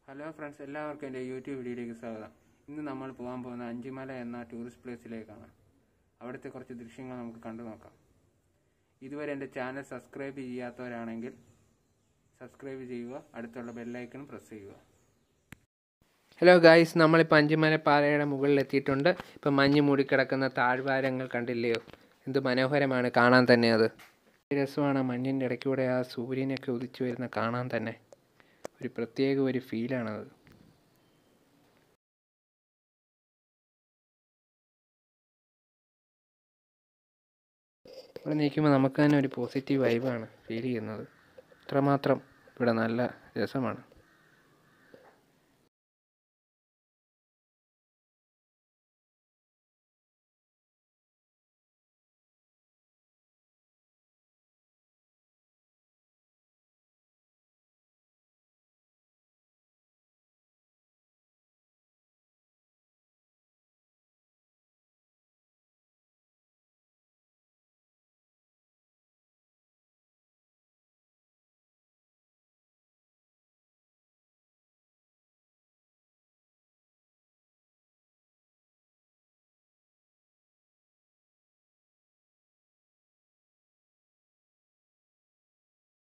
hello friends എല്ലാവർക്കും എൻ്റെ YouTube വീഡിയോയിലേക്ക് സ്വാഗതം ഇന്ന് നമ്മൾ പോകാൻ പോകുന്ന അഞ്ചിമല എന്ന ടൂറിസ്റ്റ് പ്ലേസിലേക്കാണ് അവിടുത്തെ കുറച്ച് ദൃശ്യങ്ങൾ നമുക്ക് കണ്ടു നോക്കാം ഇതുവരെ എൻ്റെ ചാനൽ സബ്സ്ക്രൈബ് ചെയ്യാത്തവരാണെങ്കിൽ സബ്സ്ക്രൈബ് ചെയ്യുക അടുത്തുള്ള ബെല്ലൈക്കൺ പ്രസ് ചെയ്യുക ഹലോ ഗായ്സ് നമ്മളിപ്പോൾ അഞ്ചിമല പാറയുടെ മുകളിൽ എത്തിയിട്ടുണ്ട് ഇപ്പം മഞ്ഞ് മൂടിക്കിടക്കുന്ന താഴ്വാരങ്ങൾ കണ്ടില്ലയോ എന്ത് മനോഹരമാണ് കാണാൻ തന്നെ അത് രസമാണ് മഞ്ഞിൻ്റെ ഇടയ്ക്കൂടെ ആ സൂര്യനൊക്കെ ഉദിച്ചു വരുന്ന കാണാൻ തന്നെ ഒരു പ്രത്യേക ഒരു ഫീലാണത് ഇവിടെ നിൽക്കുമ്പോൾ നമുക്ക് തന്നെ ഒരു പോസിറ്റീവ് വൈബാണ് ഫീൽ ചെയ്യുന്നത് അത്രമാത്രം ഇവിടെ നല്ല രസമാണ്